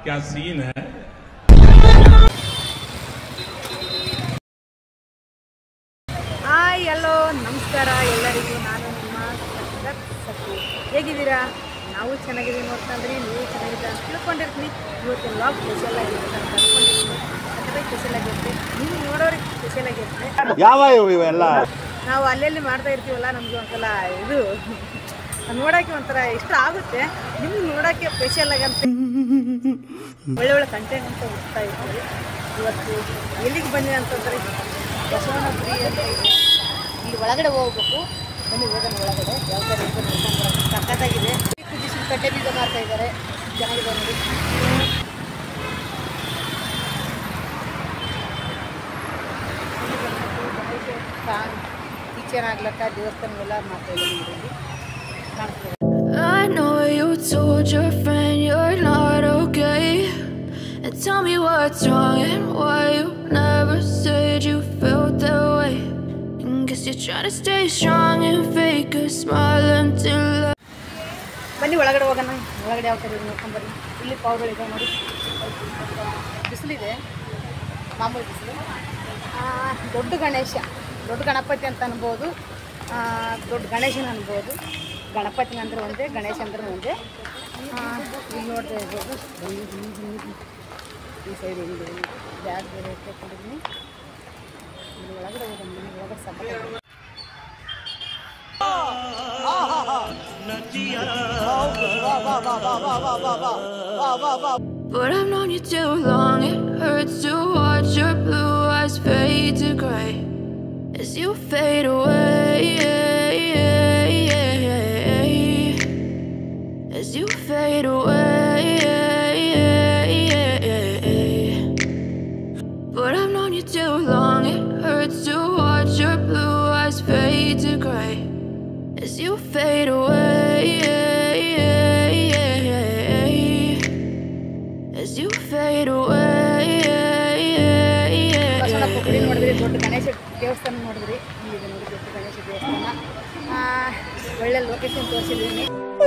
क्या सीन है ಹಾಯ್ ಎಲ್ಲೋ ನಮಸ್ಕಾರ ಎಲ್ಲರಿಗೂ ನಾನು ನಿಮ್ಮ ಸಖತ್ ಸಖಿ ಹೇಗಿದ್ದೀರಾ ನಾವು ಚೆನ್ನಾಗಿದ್ದೀವಿ ನೋಡ್ತಂದ್ರಿ ನೀವು ಚೆನ್ನಾಗಿದ್ದೀರಾ ಅಂತ ತಿಳ್ಕೊಂಡಿರ್ತೀನಿ ಇವತ್ತು ಲಾಗ್ ಸ್ಪೆಷಲ್ ಆಗಿರುತ್ತೆ ಅಂತ ಅಂದ್ಕೊಂಡಿರ್ತೀನಿ ಸಖತ್ತಾಗಿ ಸ್ಪೆಷಲ್ ಆಗಿರುತ್ತೆ ನೀವು ನೋಡೋರಿಗೆ ಸ್ಪೆಷಲ್ ಆಗಿರುತ್ತೆ ಯಾವ ಇವು ಇವೆಲ್ಲ ನಾವು ಅಲ್ಲೆಲ್ಲಿ ಮಾಡ್ತಾ ಇರ್ತೀವಲ್ಲ ನಮಗೆ ಒಂದ್ಸಲ ಇದು ನೋಡೋಕ್ಕೆ ಒಂಥರ ಇಷ್ಟ ಆಗುತ್ತೆ ನಿಮ್ಗೆ ನೋಡೋಕ್ಕೆ ಸ್ಪೆಷಲ್ ಆಗಂತ ಒಳ್ಳೆ ಒಳ್ಳೆ ಕಂಟೆಂಟ್ ಅಂತ ಹುಡ್ತಾ ಇರ್ತೀವಿ ಇವತ್ತು ಎಲ್ಲಿಗೆ ಬಂದಿದೆ ಅಂತಂದ್ರೆ ಬಸವನಪುರಿ ಅಂತ ಇದೆ. ಇಲ್ಲಿ ಒಳಗಡೆ ಹೋಗ್ಬೇಕು ಬನ್ನಿ ಹೋಗೋಣ ಒಳಗಡೆ ಯಾವ ಥರ ಇದೆ ನೋಡ್ಕೊಂಡು ಬರೋಣ. ಸಖತ್ತಾಗಿದೆ ಕುದಿಸಿ ಕಡ್ಲೆ ಬೀಜ ಮಾಡ್ತಾ ಇದ್ದಾರೆ ಚೆನ್ನಾಗಿದೆ ನೋಡಿ ಟೀಚರ್ ಆಗ್ಲಕ್ಕ ದೇವಸ್ಥಾನವೆಲ್ಲ ಮಾಡ್ತಾ ಇದ್ದಾರೆ ಇದರಲ್ಲಿ ಕಾಣಿಸ್ತದೆ I know you told your friend you're not okay. And tell me what's wrong and why you never said you felt that way. And guess you're trying to stay strong and fake a smile until I. ಬನ್ನಿ ಒಳಗಡೆ ಹೋಗೋಣ ಒಳಗಡೆ ಯಾವ ಥರ ಇದೆ ನೋಡ್ಕೊಂಬರ್ರಿ ಇಲ್ಲಿ ಪಾವುಗಳಿದೆ ನೋಡಿ ಬಿಸಿಲಿದೆ ಮಾಮೂಲಿ ಬಿಸಿಲು ಆ, ದೊಡ್ಡ ಗಣೇಶ ದೊಡ್ಡ ಗಣಪತಿ ಅಂತ ಅನ್ಬೋದು ಆ, ದೊಡ್ಡ ಗಣೇಶನ ಅನ್ಬೋದು ಗಣಪತಿನ ಅಂದ್ರೆ ಒಂದೇ ಗಣೇಶ ಅಂದ್ರೆ ಒಂದೇ ಆ, ಇಲ್ಲಿ ನೋಡ್ತಾ ಇರ್ಬೋದು ಬನ್ನಿ, ಬನ್ನಿ, ಬನ್ನಿ, ಬನ್ನಿ. ಈ ಸೈಡ್ ಹಿಂಗೆ ಬ್ಯಾಗ್ ಬೇರೆ ಎತ್ಕೊಂಡಿದ್ದೀನಿ ಇಲ್ಲಿ ಒಳಗಡೆ ಹೋಗೋಣ ಬನ್ನಿ ಒಳಗಡೆ ಸಖತ್ತಾಗಿದೆ But I've known you too long, it hurts to watch your blue eyes fade to gray as you fade away. As you fade away. But I've known you too long, it hurts to watch your blue eyes fade to gray as you fade away. As you fade away. ಬಸವನ ಪುಕ್ಕಡಿ ನೋಡಿದ್ರಿ ದೊಡ್ಡ ಗಣೇಶ ದೇವಸ್ಥಾನ ನೋಡಿದ್ರಿ ಇಲ್ಲಿದೆ ನೋಡಿ ದೊಡ್ಡ ಗಣೇಶ ದೇವಸ್ಥಾನ ಆ, ಒಳ್ಳೆ ಲೊಕೇಶನ್ ತೋರಿಸಿದ್ದೀನಿ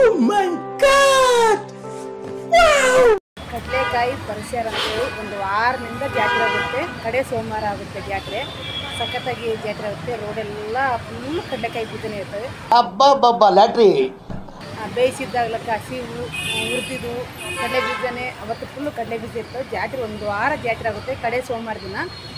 ಕಡಲೆಕಾಯಿ ಪರಿಸರ ಅಂತೇಳಿ ಒಂದು ವಾರದಿಂದ ಜಾತ್ರೆ ಆಗುತ್ತೆ ಕಡೆ ಸೋಮವಾರ ಆಗುತ್ತೆ ಜಾತ್ರೆ ಸಖತ್ತಾಗಿ ಜಾತ್ರೆ ಆಗುತ್ತೆ ರೋಡೆಲ್ಲ ಫುಲ್ ಕಡಲೆಕಾಯಿ ಬೀಜನೇ ಇರ್ತವೆ ಅಬ್ಬಬ್ಬಬ್ಬ ಲ್ಯಾಟ್ರಿ ಆ, ಬೇಯಿಸಿದ್ದಾಗ್ಲಕ್ಕ ಹಸಿ ಹುರಿದಿದ್ದು ಕಡಲೆ ಬೀಜನೇ ಅವತ್ತು ಫುಲ್ಲು ಕಡಲೆ ಬೀಜ ಇರ್ತವೆ ಜಾತ್ರೆ ಒಂದು ವಾರ ಜಾತ್ರೆ ಆಗುತ್ತೆ ಕಡೆ ಸೋಮವಾರ ದಿನ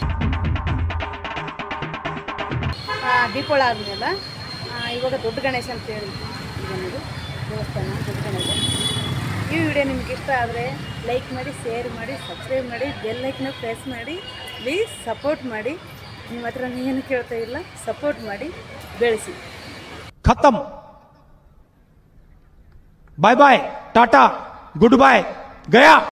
ಆ, ದೀಪಾವಳಿ ಆದಮೇಲೆ ಇವಾಗ ದೊಡ್ಡ ಗಣೇಶ ಅಂತ ಹೇಳಿ ಇದೆ ನೋಡಿ ದೇವಸ್ಥಾನ ದೊಡ್ಡ ಗಣೇಶ ಈ ವಿಡಿಯೋ ನಿಮ್ಗೆ ಇಷ್ಟ ಆದರೆ ಲೈಕ್ ಮಾಡಿ ಶೇರ್ ಮಾಡಿ ಸಬ್ಸ್ಕ್ರೈಬ್ ಮಾಡಿ ಬೆಲ್ ಲೈಕ್ನ ಪ್ರೆಸ್ ಮಾಡಿ ಪ್ಲೀಸ್ ಸಪೋರ್ಟ್ ಮಾಡಿ ನಿಮ್ಮ ಹತ್ರ ಏನು ಕೇಳ್ತಾ ಇಲ್ಲ ಸಪೋರ್ಟ್ ಮಾಡಿ ಬೆಳೆಸಿ खत्म bye bye tata good bye गया